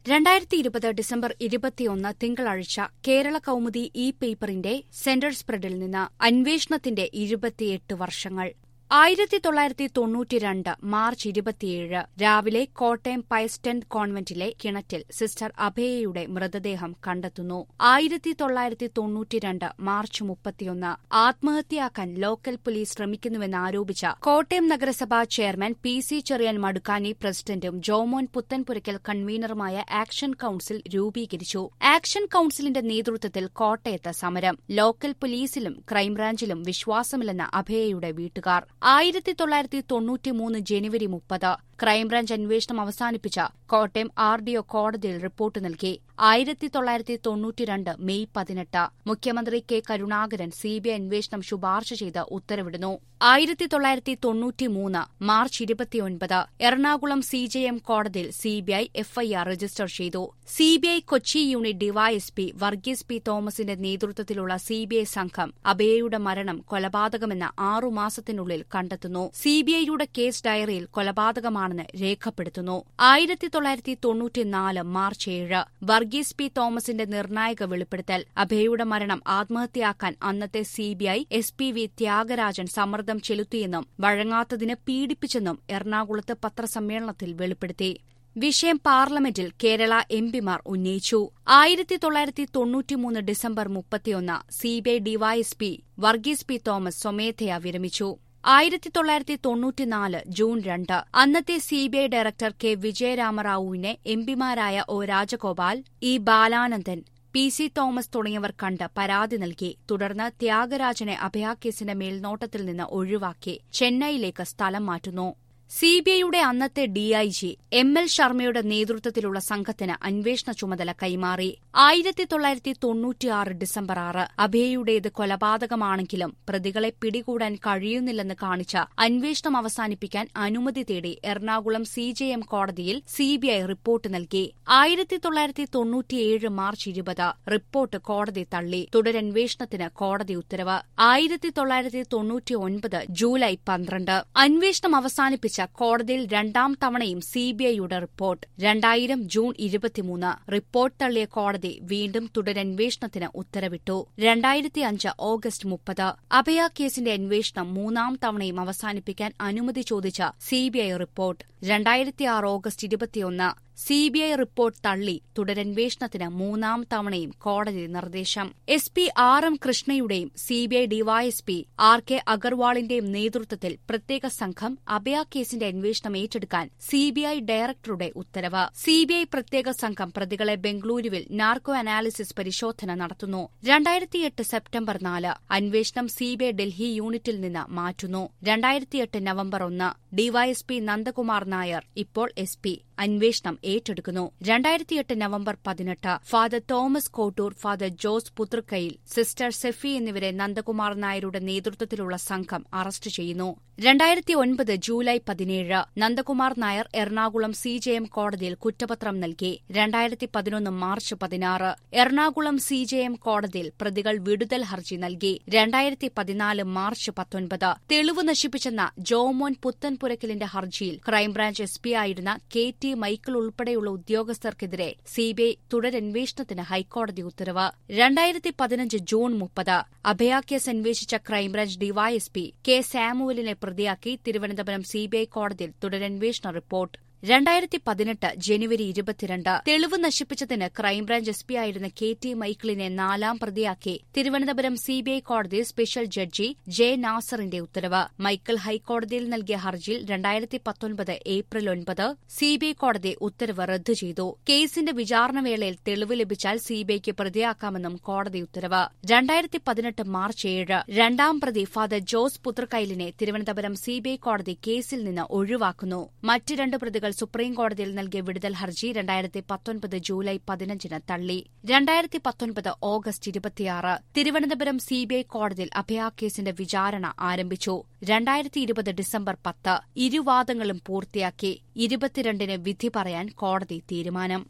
രണ്ടായിരത്തി ഇരുപത് ഡിസംബർ ഇരുപത്തിയൊന്ന് തിങ്കളാഴ്ച കേരള കൗമുദി ഇ പേപ്പറിന്റെ സെന്റർ സ്പ്രെഡിൽ നിന്ന് അന്വേഷണത്തിന്റെ ഇരുപത്തിയെട്ട് വർഷങ്ങൾ ആയിരത്തി തൊള്ളായിരത്തി തൊണ്ണൂറ്റിരണ്ട് മാർച്ച് ഇരുപത്തിയേഴ് രാവിലെ കോട്ടയം പയസ്റ്റന്റ് കോൺവെന്റിലെ കിണറ്റിൽ സിസ്റ്റർ അഭയയുടെ മൃതദേഹം കണ്ടെത്തുന്നു ആയിരത്തി തൊള്ളായിരത്തി തൊണ്ണൂറ്റിരണ്ട് മാർച്ച് മുപ്പത്തിയൊന്ന് ആത്മഹത്യയാക്കാൻ ലോക്കൽ പോലീസ് ശ്രമിക്കുന്നുവെന്നാരോപിച്ച കോട്ടയം നഗരസഭാ chairman P C Cherian Madukkani പ്രസിഡന്റും ജോമോൻ പുത്തൻപുരയ്ക്കൽ കൺവീനറുമായ ആക്ഷൻ കൌൺസിൽ രൂപീകരിച്ചു ആക്ഷൻ കൌൺസിലിന്റെ നേതൃത്വത്തിൽ കോട്ടയത്ത് സമരം ലോക്കൽ പോലീസിലും ക്രൈംബ്രാഞ്ചിലും വിശ്വാസമില്ലെന്ന അഭയയുടെ വീട്ടുകാർ ആയിരത്തി തൊള്ളായിരത്തി തൊണ്ണൂറ്റിമൂന്ന് ജനുവരി മുപ്പത് ക്രൈംബ്രാഞ്ച് അന്വേഷണം അവസാനിപ്പിച്ച കോട്ടയം ആർ ഡിഒ കോടതിയിൽ റിപ്പോർട്ട് നൽകി ആയിരത്തി തൊള്ളായിരത്തി തൊണ്ണൂറ്റിരണ്ട് മെയ് പതിനെട്ട് മുഖ്യമന്ത്രി കെ കരുണാകരൻ സിബിഐ അന്വേഷണം ശുപാർശ ചെയ്ത് ഉത്തരവിടുന്നു ആയിരത്തി തൊള്ളായിരത്തി തൊണ്ണൂറ്റിമൂന്ന് മാർച്ച് ഇരുപത്തിയൊൻപത് എറണാകുളം സിജെഎം കോടതിയിൽ സിബിഐ എഫ്ഐആർ രജിസ്റ്റർ ചെയ്തു CBI Kochi unit DYSP Varghese P തോമസിന്റെ നേതൃത്വത്തിലുള്ള സിബിഐ സംഘം അബയയുടെ മരണം കൊലപാതകമെന്ന ആറുമാസത്തിനുള്ളിൽ കണ്ടെത്തുന്നു സിബിഐയുടെ കേസ് ഡയറിയിൽ കൊലപാതകമാണെന്ന് രേഖപ്പെടുത്തുന്നു ആയിരത്തി തൊള്ളായിരത്തി തൊണ്ണൂറ്റിനാല് മാർച്ച് ഏഴ് വർഗീസ് പി തോമസിന്റെ നിർണായക വെളിപ്പെടുത്തൽ അഭയയുടെ മരണം ആത്മഹത്യയാക്കാൻ അന്നത്തെ CBI S P V Thyagarajan സമ്മർദ്ദം ചെലുത്തിയെന്നും വഴങ്ങാത്തതിന് പീഡിപ്പിച്ചെന്നും എറണാകുളത്ത് പത്രസമ്മേളനത്തിൽ വെളിപ്പെടുത്തി വിഷയം പാർലമെന്റിൽ കേരള എംപിമാർ ഉന്നയിച്ചു ആയിരത്തി തൊള്ളായിരത്തി തൊണ്ണൂറ്റിമൂന്ന് ഡിസംബർ മുപ്പത്തിയൊന്ന് CBI DYSP Varghese P Thomas സ്വമേധയാ വിരമിച്ചു ആയിരത്തി തൊള്ളായിരത്തി തൊണ്ണൂറ്റിനാല് ജൂൺ രണ്ട് അന്നത്തെ സിബിഐ ഡയറക്ടർ കെ വിജയരാമറാവുവിനെ എംപിമാരായ O Rajagopal E Balanandan P C Thomas തുടങ്ങിയവർ കണ്ട് പരാതി നൽകി തുടർന്ന് ത്യാഗരാജനെ അഭയാക്കേസിന്റെ മേൽനോട്ടത്തിൽ നിന്ന് ഒഴിവാക്കി ചെന്നൈയിലേക്ക് സ്ഥലം മാറ്റുന്നു സിബിഐയുടെ അന്നത്തെ ഡിഐജി എം എൽ ശർമ്മയുടെ നേതൃത്വത്തിലുള്ള സംഘത്തിന് അന്വേഷണ ചുമതല കൈമാറി ആയിരത്തി തൊള്ളായിരത്തി തൊണ്ണൂറ്റിയാറ് ഡിസംബർ ആറ് അഭയയുടേത് കൊലപാതകമാണെങ്കിലും പ്രതികളെ പിടികൂടാൻ കഴിയുന്നില്ലെന്ന് കാണിച്ച അന്വേഷണം അവസാനിപ്പിക്കാൻ അനുമതി തേടി എറണാകുളം സിജെഎം കോടതിയിൽ സിബിഐ റിപ്പോർട്ട് നൽകി ആയിരത്തി തൊള്ളായിരത്തി തൊണ്ണൂറ്റിയേഴ് മാർച്ച് ഇരുപത് റിപ്പോർട്ട് കോടതി തള്ളി തുടരന്വേഷണത്തിന് കോടതി ഉത്തരവ് ആയിരത്തി തൊള്ളായിരത്തി തൊണ്ണൂറ്റിയൊൻപത് ജൂലൈ പന്ത്രണ്ട് അന്വേഷണം അവസാനിപ്പിച്ച കോടതിയിൽ രണ്ടാം തവണയും സിബിഐയുടെ റിപ്പോർട്ട് രണ്ടായിരം ജൂൺ ഇരുപത്തിമൂന്ന് റിപ്പോർട്ട് തള്ളിയ കോടതി വീണ്ടും തുടരന്വേഷണത്തിന് ഉത്തരവിട്ടു രണ്ടായിരത്തി അഞ്ച് ഓഗസ്റ്റ് മുപ്പത് അഭയ കേസിന്റെ അന്വേഷണം മൂന്നാം തവണയും അവസാനിപ്പിക്കാൻ അനുമതി ചോദിച്ച സിബിഐ റിപ്പോർട്ട് രണ്ടായിരത്തിയാറ് ഓഗസ്റ്റ് ഇരുപത്തിയൊന്ന് സിബിഐ റിപ്പോർട്ട് തള്ളി തുടരന്വേഷണത്തിന് മൂന്നാം തവണയും കോടതി നിർദ്ദേശം എസ് പി ആർ എം കൃഷ്ണയുടെയും സിബിഐ ഡിവൈഎസ്പി ആർ കെ അഗർവാളിന്റെയും നേതൃത്വത്തിൽ പ്രത്യേക സംഘം അഭയ കേസിന്റെ അന്വേഷണം ഏറ്റെടുക്കാൻ സിബിഐ ഡയറക്ടറുടെ ഉത്തരവ് സിബിഐ പ്രത്യേക സംഘം പ്രതികളെ ബംഗളൂരുവിൽ നാർക്കോ അനാലിസിസ് പരിശോധന നടത്തുന്നു രണ്ടായിരത്തിയെട്ട് സെപ്റ്റംബർ നാല് അന്വേഷണം സിബിഐ ഡൽഹി യൂണിറ്റിൽ നിന്ന് മാറ്റുന്നു രണ്ടായിരത്തിയെട്ട് നവംബർ ഒന്ന് ഡിവൈഎസ്പി നന്ദകുമാർ നായർ ഇപ്പോൾ എസ് പി അന്വേഷണം ഏറ്റെടുക്കുന്നു രണ്ടായിരത്തിയെട്ട് നവംബർ പതിനെട്ട് father Thomas Kottoor father Jose Puthrakkayil sister Sephy എന്നിവരെ നന്ദകുമാർ നായരുടെ നേതൃത്വത്തിലുള്ള സംഘം അറസ്റ്റ് ചെയ്യുന്നു രണ്ടായിരത്തി ഒൻപത് ജൂലൈ പതിനേഴ് നന്ദകുമാർ നായർ എറണാകുളം സിജെഎം കോടതിയിൽ കുറ്റപത്രം നൽകി രണ്ടായിരത്തി പതിനൊന്ന് മാർച്ച് പതിനാറ് എറണാകുളം സിജെഎം കോടതിയിൽ പ്രതികൾ വിടുതൽ ഹർജി നൽകി രണ്ടായിരത്തി പതിനാല് മാർച്ച് പത്തൊൻപത് തെളിവ് നശിപ്പിച്ചെന്ന ജോമോൻ പുത്തൻപുരക്കലിന്റെ ഹർജിയിൽ ക്രൈംബ്രാഞ്ച് എസ് പി ആയിരുന്ന കെ ടി മൈക്കിൾ ഉൾപ്പെടെയുള്ള ഉദ്യോഗസ്ഥർക്കെതിരെ സിബിഐ തുടരന്വേഷണത്തിന് ഹൈക്കോടതി ഉത്തരവ് രണ്ടായിരത്തി പതിനഞ്ച് ജൂൺ മുപ്പത് അഭയ കേസ് അന്വേഷിച്ച ക്രൈംബ്രാഞ്ച് ഡിവൈഎസ്പി കെ സാമുവലിനെ പ്രതിയാക്കി തിരുവനന്തപുരം സിബിഐ കോടതിയിൽ തുടരന്വേഷണ റിപ്പോർട്ട് രണ്ടായിരത്തി പതിനെട്ട് ജനുവരി ഇരുപത്തിരണ്ട് തെളിവ് നശിപ്പിച്ചതിന് ക്രൈംബ്രാഞ്ച് എസ് പി ആയിരുന്ന കെ ടി മൈക്കിളിനെ നാലാം പ്രതിയാക്കി തിരുവനന്തപുരം സിബിഐ കോടതി സ്പെഷ്യൽ ജഡ്ജി ജെ നാസറിന്റെ ഉത്തരവ് മൈക്കിൾ ഹൈക്കോടതിയിൽ നൽകിയ ഹർജിയിൽ രണ്ടായിരത്തി പത്തൊൻപത് ഏപ്രിൽ ഒൻപത് സിബിഐ കോടതി ഉത്തരവ് റദ്ദു ചെയ്തു കേസിന്റെ വിചാരണവേളയിൽ തെളിവ് ലഭിച്ചാൽ സിബിഐക്ക് പ്രതിയാക്കാമെന്നും കോടതി ഉത്തരവ് രണ്ടായിരത്തി പതിനെട്ട് മാർച്ച് ഏഴ് രണ്ടാം പ്രതി ഫാദർ ജോസ് പുത്രക്കൈലിനെ തിരുവനന്തപുരം സിബിഐ കോടതി കേസിൽ നിന്ന് ഒഴിവാക്കുന്നു മറ്റ് രണ്ട് പ്രതികൾ സുപ്രീം കോടതിയിൽ നൽകിയ വിടുതൽ ഹർജി രണ്ടായിരത്തി പത്തൊൻപത് ജൂലൈ പതിനഞ്ചിന് തള്ളി രണ്ടായിരത്തി പത്തൊൻപത് ഓഗസ്റ്റ് ഇരുപത്തിയാറ് തിരുവനന്തപുരം സിബിഐ കോടതിയിൽ അഭയ കേസിന്റെ വിചാരണ ആരംഭിച്ചു രണ്ടായിരത്തി ഇരുപത് ഡിസംബർ പത്ത് ഇരുവാദങ്ങളും പൂർത്തിയാക്കി ഇരുപത്തിരണ്ടിന് വിധി പറയാൻ കോടതി തീരുമാനം